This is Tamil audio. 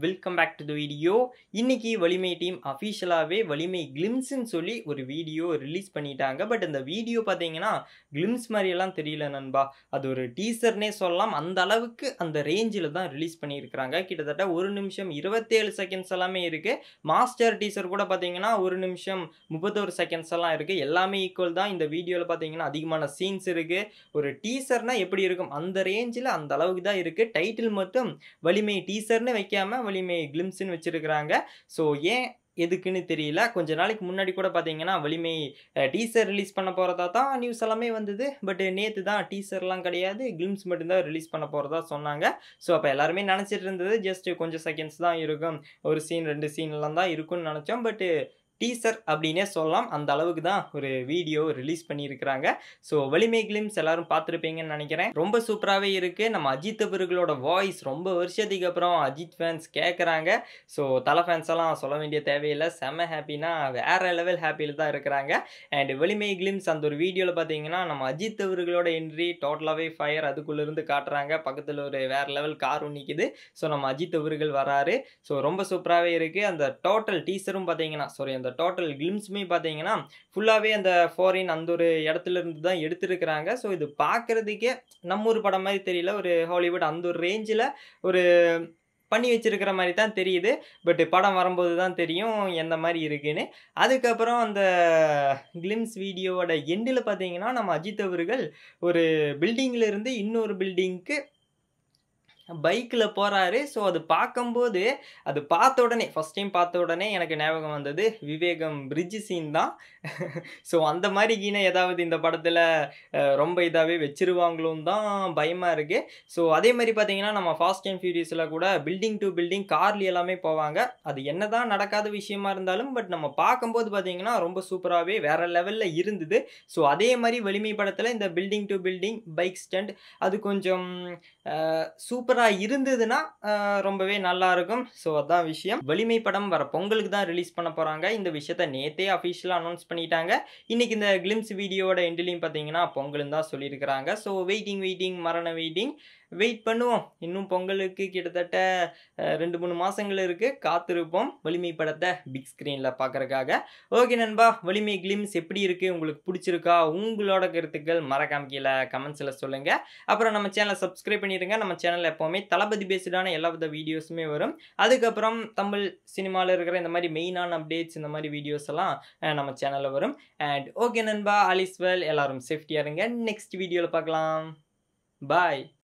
welcome back to the video இன்னைக்கு வலிமை டீம் அஃபிஷியலாகவே வலிமை கிளிம்ஸ்ன்னு சொல்லி ஒரு வீடியோ ரிலீஸ் பண்ணிட்டாங்க பட் இந்த வீடியோ பார்த்தீங்கன்னா கிளிம்ஸ் மாதிரியெல்லாம் தெரியல நண்பா அது ஒரு டீசர்னே சொல்லலாம் அந்த அளவுக்கு அந்த ரேஞ்சில் தான் ரிலீஸ் பண்ணியிருக்கிறாங்க கிட்டத்தட்ட ஒரு நிமிஷம் இருபத்தேழு செகண்ட்ஸ் எல்லாமே இருக்குது மாஸ்டர் டீசர் கூட பார்த்தீங்கன்னா ஒரு நிமிஷம் முப்பத்தோரு செகண்ட்ஸ் எல்லாம் இருக்குது எல்லாமே ஈக்குவல் தான் இந்த வீடியோவில் பார்த்தீங்கன்னா அதிகமான சீன்ஸ் இருக்குது ஒரு டீசர்னால் எப்படி இருக்கும் அந்த ரேஞ்சில் அந்த அளவுக்கு தான் இருக்குது டைட்டில் மட்டும் வலிமை டீசர்னு வைக்காம வலிமை கிளிம்ஸ்னு வச்சிருக்கிறாங்க ஸோ ஏன் எதுக்குன்னு தெரியல கொஞ்ச நாளைக்கு முன்னாடி கூட பார்த்தீங்கன்னா வலிமை டீசர் ரிலீஸ் பண்ண போகிறதா தான் நியூஸ் எல்லாமே வந்தது பட் நேற்று தான் டீசர்லாம் கிடையாது கிளிம்ஸ் மட்டும்தான் ரிலீஸ் பண்ண போகிறதா சொன்னாங்க ஸோ அப்போ எல்லாருமே நினச்சிட்டு இருந்தது ஜஸ்ட் கொஞ்சம் செகண்ட்ஸ் தான் இருக்கும் ஒரு சீன் ரெண்டு சீன்லாம் தான் இருக்கும்னு நினச்சோம் பட்டு டீசர் அப்படின்னே சொல்லலாம் அந்த அளவுக்கு தான் ஒரு வீடியோ ரிலீஸ் பண்ணியிருக்கிறாங்க ஸோ வலிமை கிளிம்ஸ் எல்லாரும் பார்த்துருப்பீங்கன்னு நினைக்கிறேன் ரொம்ப சூப்பராகவே இருக்குது நம்ம அஜித் அவர்களோட வாய்ஸ் ரொம்ப வருஷத்துக்கு அப்புறம் அஜித் ஃபேன்ஸ் கேட்குறாங்க ஸோ தலை ஃபேன்ஸ் எல்லாம் சொல்ல வேண்டிய தேவையில்லை செம்ம ஹாப்பினா வேற லெவல் ஹாப்பியில் தான் இருக்கிறாங்க அண்ட் வலிமை கிளிம்ஸ் அந்த ஒரு வீடியோவில் பார்த்தீங்கன்னா நம்ம அஜித் அவர்களோட என்ட்ரி டோட்டலாகவே ஃபயர் அதுக்குள்ளேருந்து காட்டுறாங்க பக்கத்தில் ஒரு வேற லெவல் கார் நிற்கிது ஸோ நம்ம அஜித் அவர்கள் வராரு ஸோ ரொம்ப சூப்பராகவே இருக்குது அந்த டோட்டல் டீசரும் பார்த்தீங்கன்னா சாரி அந்த டோட்டல் கிளிம்ஸுமே பார்த்தீங்கன்னா ஃபுல்லாகவே அந்த ஃபாரின் அந்த ஒரு இடத்துல இருந்து தான் எடுத்திருக்கிறாங்க ஸோ இது பார்க்குறதுக்கே நம்ம ஒரு படம் மாதிரி தெரியல ஒரு ஹாலிவுட் அந்த ஒரு ரேஞ்சில் ஒரு பண்ணி வச்சிருக்கிற மாதிரி தான் தெரியுது பட் படம் வரும்போது தான் தெரியும் எந்த மாதிரி இருக்குன்னு அதுக்கப்புறம் அந்த கிளிம்ஸ் வீடியோவோட எண்டில் பார்த்தீங்கன்னா நம்ம அஜித் அவர்கள் ஒரு பில்டிங்கில் இருந்து இன்னொரு பில்டிங்க்கு பைக்கில் போகிறாரு ஸோ அது பார்க்கும்போது அது பார்த்த உடனே ஃபஸ்ட் டைம் பார்த்த உடனே எனக்கு ஞாபகம் வந்தது விவேகம் பிரிட்ஜ் சீன் தான் ஸோ அந்த மாதிரி கீனை ஏதாவது இந்த படத்தில் ரொம்ப இதாகவே வச்சிருவாங்களோன்னு தான் பயமாக இருக்குது ஸோ அதே மாதிரி பார்த்தீங்கன்னா நம்ம ஃபாஸ்ட் அண்ட் ஃபியூரியஸில் கூட பில்டிங் டு பில்டிங் கார்ல எல்லாமே போவாங்க அது என்ன தான் நடக்காத விஷயமா இருந்தாலும் பட் நம்ம பார்க்கும்போது பார்த்தீங்கன்னா ரொம்ப சூப்பராகவே வேற லெவலில் இருந்தது ஸோ அதே மாதிரி வலிமை படத்தில் இந்த building to building bike stunt அது கொஞ்சம் சூப்பராக இருந்ததுன்னா ரொம்பவே நல்லா இருக்கும் ஸோ அதான் விஷயம் வலிமை படம் வர பொங்கலுக்கு தான் ரிலீஸ் பண்ண போகிறாங்க இந்த விஷயத்த நேத்தே அஃபிஷியலாக அனௌன்ஸ் பண்ணிட்டாங்க இன்னைக்கு இந்த கிளிம்ஸ் வீடியோட எண்ட்லையும் பார்த்தீங்கன்னா பொங்கல்னு தான் சொல்லியிருக்கிறாங்க ஸோ வெயிட்டிங் வெயிட்டிங் மரண வெயிட்டிங் வெயிட் பண்ணுவோம் இன்னும் பொங்கலுக்கு கிட்டத்தட்ட ரெண்டு மூணு மாதங்கள் இருக்குது காத்திருப்போம் வலிமை படத்தை பிக் ஸ்க்ரீனில் பார்க்குறக்காக ஓகே நண்பா வலிமை கிளிம்ஸ் எப்படி இருக்குது உங்களுக்கு பிடிச்சிருக்கா உங்களோட கருத்துக்கள் மறக்காம கீழே கமெண்ட்ஸில் சொல்லுங்கள் அப்புறம் நம்ம சேனலை சப்ஸ்கிரைப் பண்ணிடுங்க நம்ம சேனலில் எப்போவுமே தளபதி பேஸ்டான எல்லா வித வீடியோஸுமே வரும் அதுக்கப்புறம் தமிழ் சினிமாவில் இருக்கிற இந்த மாதிரி மெயினான அப்டேட்ஸ் இந்த மாதிரி வீடியோஸ் எல்லாம் நம்ம சேனலில் வரும் அண்ட் ஓகே நண்பா ஆலிஸ் வெல் எல்லாரும் சேஃப்டியாக இருங்க நெக்ஸ்ட் வீடியோவில் பார்க்கலாம் பாய்